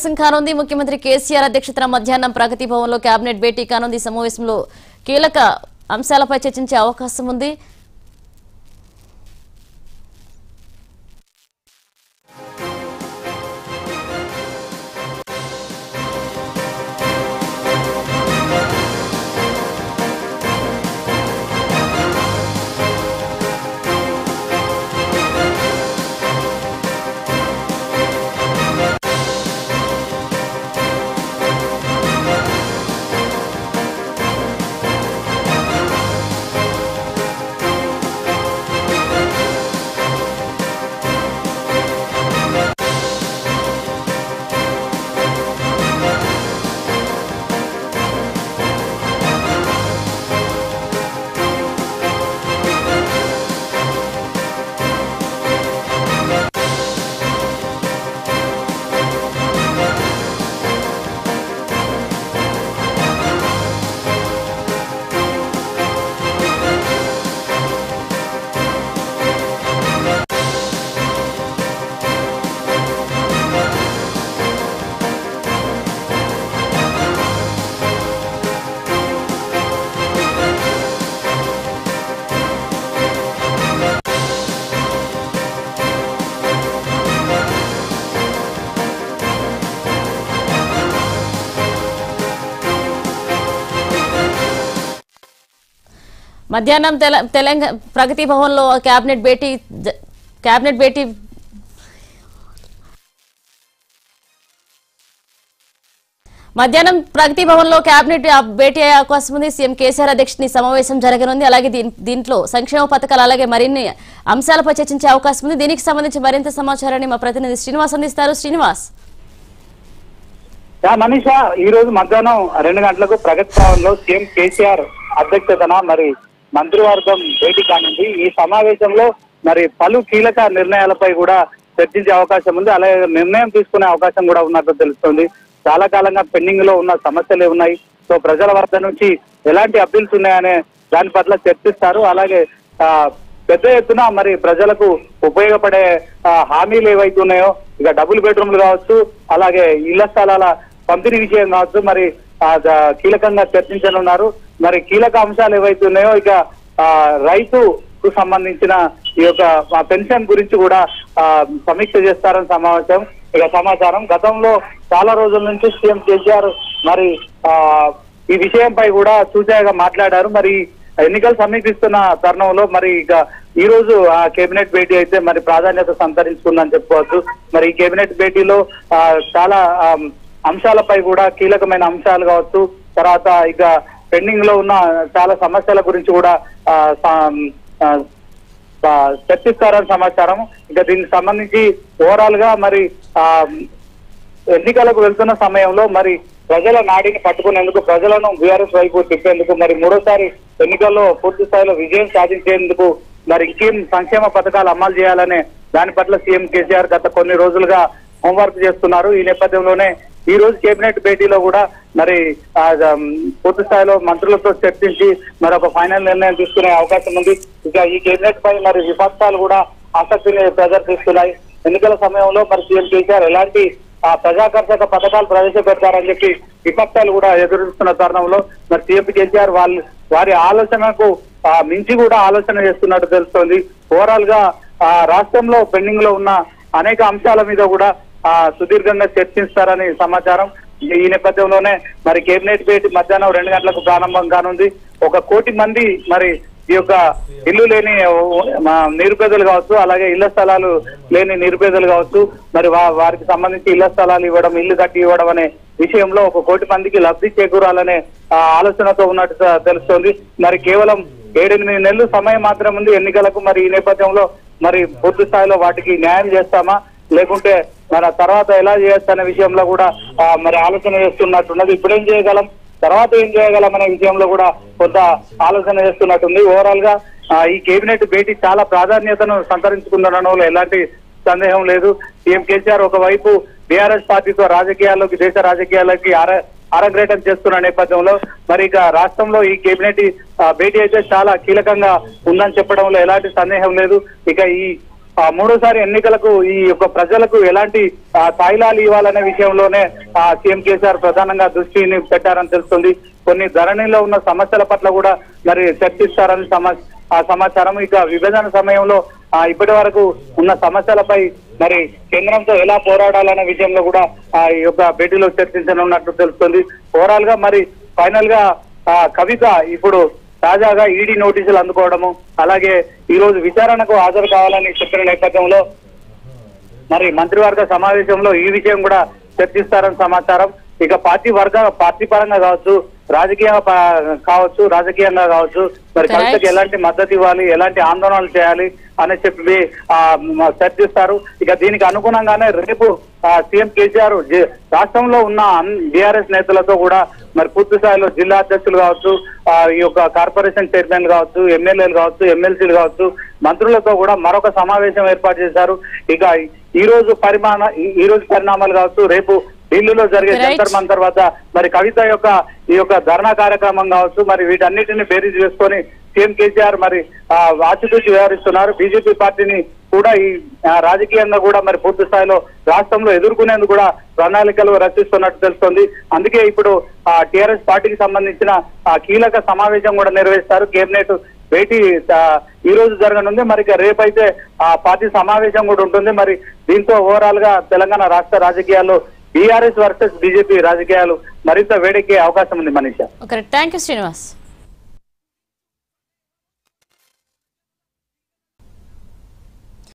సమావేశం కానుంది ముఖ్యమంత్రి కేసీఆర్ అధ్యక్షతన మధ్యాహ్నం ప్రగతి భవన్లో కేబినెట్ భేటీ కానుంది ఈ సమావేశంలో కీలక అంశాలపై చర్చించే అవకాశం ఉంది మధ్యాహ్నం తెల- తెలంగాణ ప్రగతి భవన్లో కేబినెట్ భేటీ జ- కేబినెట్ భేటీ మధ్యాహ్నం ప్రగతి భవన్ లో కేబినెట్ భేటీ అయ్యే అవకాశం ఉంది సీఎం కేసీఆర్ అధ్యక్షుని సమావేశం జరగనుంది అలాగే దీన్- దీంట్లో సంక్షేమ పథకాలు అలాగే మరిన్ని అంశాలపై చర్చించే అవకాశం ఉంది దీనికి సంబంధించి మరింత సమాచారాన్ని మా ప్రతినిధి శ్రీనివాస్ అందిస్తారు శ్రీనివాస్ యా మనీష ఈ రోజు మధ్యాహ్నం రెండు గంటలకు ప్రగతి భవన్ లో సీఎం కేసీఆర్ అధ్యక్షతన మరి మంత్రివర్గం భేటీ కానుంది ఈ సమావేశంలో మరి పలు కీలక నిర్ణయాలపై కూడా చర్చించే అవకాశం ఉంది అలాగే నిర్ణయం తీసుకునే అవకాశం కూడా ఉన్నట్టు తెలుస్తుంది చాలా కాలంగా పెండింగ్ లో ఉన్న సమస్యలు ఉన్నాయి సో ప్రజల వద్ద నుంచి ఎలాంటి అప్పీల్స్ ఉన్నాయనే దాని పట్ల చర్చిస్తారు అలాగే ఆ, పెద్ద ఎత్తున మరి ప్రజలకు ఉపయోగపడే ఆ, హామీలు ఏవైతే ఉన్నాయో ఇక డబుల్ బెడ్రూమ్లు కావచ్చు అలాగే ఇళ్ల స్థలాల పంపిణీ విషయం కావచ్చు మరి ఆ, ద- కీలకంగా చర్చించనున్నారు మరి కీలక అంశాలు ఏవైతే ఉన్నాయో ఇక ఆ, రైతుకు సంబంధించిన ఈ యొక్క ఆ, పెన్షన్ గురించి కూడా ఆ, సమీక్ష చేస్తారని సమావేశం ఇక సమాచారం గతంలో చాలా రోజుల నుంచి సీఎం కేసీఆర్ మరి ఆ ఈ విషయంపై కూడా సూచనగా మాట్లాడారు మరి ఎన్నికలు సమీపిస్తున్న తరుణంలో మరి ఇక ఈ రోజు ఆ కేబినెట్ భేటీ అయితే మరి ప్రాధాన్యత సంతరించుకుందని చెప్పుకోవచ్చు మరి ఈ కేబినెట్ భేటీలో ఆ, చాలా ఆ, అంశాలపై కూడా కీలకమైన అంశాలు కావచ్చు తర్వాత ఇక పెండింగ్ లో ఉన్న చాలా సమస్యల గురించి కూడా ఆ, సా- ఆ, ఆ, చర్చిస్తారని సమాచారం ఇక దీనికి సంబంధించి ఓవరాల్ గా మరి ఆ ఎన్నికలకు వెళ్తున్న సమయంలో మరి ప్రజల నాడిని పట్టుకునేందుకు ప్రజలను బీఆర్ఎస్ వైపు తిప్పేందుకు మరి మూడోసారి ఎన్నికల్లో పూర్తి స్థాయిలో విజయం సాధించేందుకు మరి ఇంకేం సంక్షేమ పథకాలు అమలు చేయాలనే దాని పట్ల సీఎం కేసీఆర్ గత కొన్ని రోజులుగా హోంవర్క్ చేస్తున్నారు ఈ నేపథ్యంలోనే ఈ రోజు కేబినెట్ భేటీలో కూడా మరి ఆ, ఉమ్, పూర్తి స్థాయిలో మంత్రులతో చర్చించి మరి ఒక ఫైనల్ నిర్ణయం తీసుకునే అవకాశం ఉంది ఇక ఈ కేబినెట్ పై మరి విపక్షాలు కూడా ఆసక్తిని ప్రదర్శిస్తున్నాయి ఎన్నికల సమయంలో మరి సీఎం కేసీఆర్ ఎలాంటి ఆ ప్రజాకర్షక పథకాలు ప్రవేశపెడతారని చెప్పి విపక్షాలు కూడా ఎదురుస్తున్న తరుణంలో మరి సీఎం కేసీఆర్ వాళ్ళు వారి ఆలోచనకు ఆ, మించి కూడా ఆలోచన చేస్తున్నట్టు తెలుస్తోంది ఓవరాల్ గా ఆ, రాష్ట్రంలో పెండింగ్ లో ఉన్న అనేక అంశాల మీద కూడా ఆ, సుదీర్ఘంగా చర్చిస్తారని సమాచారం ఈ- ఈ నేపథ్యంలోనే మరి కేబినెట్ భేటీ మధ్యాహ్నం రెండు గంటలకు ప్రారంభం కానుంది ఒక కోటి మంది మరి ఈ యొక్క ఇల్లు లేని మా నిరుపేదలు కావచ్చు అలాగే ఇళ్ల స్థలాలు లేని నిరుపేదలు కావచ్చు మరి వా- వారికి సంబంధించి ఇళ్ల స్థలాలు ఇవ్వడం ఇల్లు కట్టి ఇవ్వడం అనే విషయంలో ఒక కోటి మందికి లబ్ధి చేకూరాలనే ఆ, ఆలోచనతో ఉన్నట్టు తె- తెలుస్తోంది మరి కేవలం ఏడెనిమిది నెలలు సమయం మాత్రం ఉంది ఎన్నికలకు మరి ఈ నేపథ్యంలో మరి పూర్తి స్థాయిలో వాటికి న్యాయం చేస్తామా లేకుంటే మన తర్వాత ఎలా చేయొచ్చు అనే విషయంలో కూడా ఆ, మరి ఆలోచన చేస్తున్నట్టున్నది ఇప్పుడేం చేయగలం తర్వాత ఏం చేయగలం అనే విషయంలో కూడా కొంత ఆలోచన చేస్తున్నట్టుంది ఓవరాల్ గా ఆ, ఈ కేబినెట్ భేటీ చాలా ప్రాధాన్యతను సంతరించుకుందనడంలో ఎలాంటి సందేహం లేదు సీఎం కేసీఆర్ ఒకవైపు బీఆర్ఎస్ పార్టీతో రాజకీయాల్లోకి దేశ రాజకీయాల్లోకి ఆర అరగ్రేటం చేస్తున్న నేపథ్యంలో మరి ఇక రాష్ట్రంలో ఈ కేబినెట్ ఆ, భేటీ అయితే చాలా కీలకంగా ఉందని చెప్పడంలో ఎలాంటి సందేహం లేదు ఇక ఈ ఆ మూడోసారి ఎన్నికలకు ఈ యొక్క ప్రజలకు ఎలాంటి ఆ, తాయిలాలు ఇవ్వాలనే విషయంలోనే ఆ, సీఎం కేసీఆర్ ప్రధానంగా దృష్టిని పెట్టారని తెలుస్తుంది కొన్ని ధరణిలో ఉన్న సమస్యల పట్ల కూడా మరి చర్చిస్తారని సమ ఆ సమాచారం ఇక విభజన సమయంలో ఆ, ఇప్పటి వరకు ఉన్న సమస్యలపై మరి కేంద్రంతో ఎలా పోరాడాలనే విషయంలో కూడా ఆ ఈ యొక్క భేటీలో చర్చించనున్నట్లు తెలుస్తుంది ఓవరాల్ గా మరి ఫైనల్ గా ఆ, కవిత ఇప్పుడు తాజాగా ఈడీ నోటీసులు అందుకోవడము అలాగే ఈ రోజు విచారణకు హాజరు కావాలని చెప్పిన నేపథ్యంలో మరి మంత్రివర్గ సమావేశంలో ఈ విషయం కూడా చర్చిస్తారని సమాచారం ఇక పార్టీ వర్గ పార్టీ పరంగా కావచ్చు రాజకీయ ప- కావచ్చు రాజకీయంగా కావచ్చు మరి Correct. కవితకి ఎలాంటి మద్దతు ఇవ్వాలి ఎలాంటి ఆందోళనలు చేయాలి అని చెప్పి ఆ, మ- చర్చిస్తారు ఇక దీనికి అనుగుణంగానే రేపు ఆ, సీఎం కేసీఆర్ జి- రాష్ట్రంలో ఉన్న బీఆర్ఎస్ నేతలతో కూడా మరి పూర్తి స్థాయిలో జిల్లా అధ్యక్షులు కావచ్చు ఆ, ఈ యొక్క కార్పొరేషన్ చైర్మన్ కావచ్చు ఎమ్మెల్యేలు కావచ్చు ఎమ్మెల్సీలు కావచ్చు మంత్రులతో కూడా మరొక సమావేశం ఏర్పాటు చేశారు ఇక ఈ రోజు పరిమాణ ఈ- ఈ రోజు పరిణామాలు కావచ్చు రేపు ఢిల్లీలో జరిగే Right. జంతర్ మంతర్ వద్ద మరి కవిత యొక్క ఈ యొక్క ధర్నా కార్యక్రమం కావచ్చు మరి వీటన్నిటిని బేరీజ్ చేసుకొని సీఎం కేసీఆర్ మరి ఆ, ఆచితూచి వ్యవహరిస్తున్నారు బీజేపీ పార్టీని కూడా ఈ ఆ, రాజకీయంగా కూడా మరి పూర్తి స్థాయిలో రాష్ట్రంలో ఎదుర్కొనేందుకు కూడా ప్రణాళికలు రచిస్తున్నట్టు తెలుస్తోంది అందుకే ఇప్పుడు ఆ టిఆర్ఎస్ పార్టీకి సంబంధించిన ఆ కీలక సమావేశం కూడా నిర్వహిస్తారు కేబినెట్ భేటీ ఆ, ఈ రోజు జరగనుంది మరి ఇక రేపైతే ఆ పార్టీ సమావేశం కూడా ఉంటుంది మరి దీంతో ఓవరాల్ గా తెలంగాణ రాష్ట్ర రాజకీయాల్లో బీఆర్ఎస్ వర్సెస్ బీజేపీ రాజకీయాలు మరింత వేడెక్కే అవకాశం ఉంది Manisha okay thank you Srinivas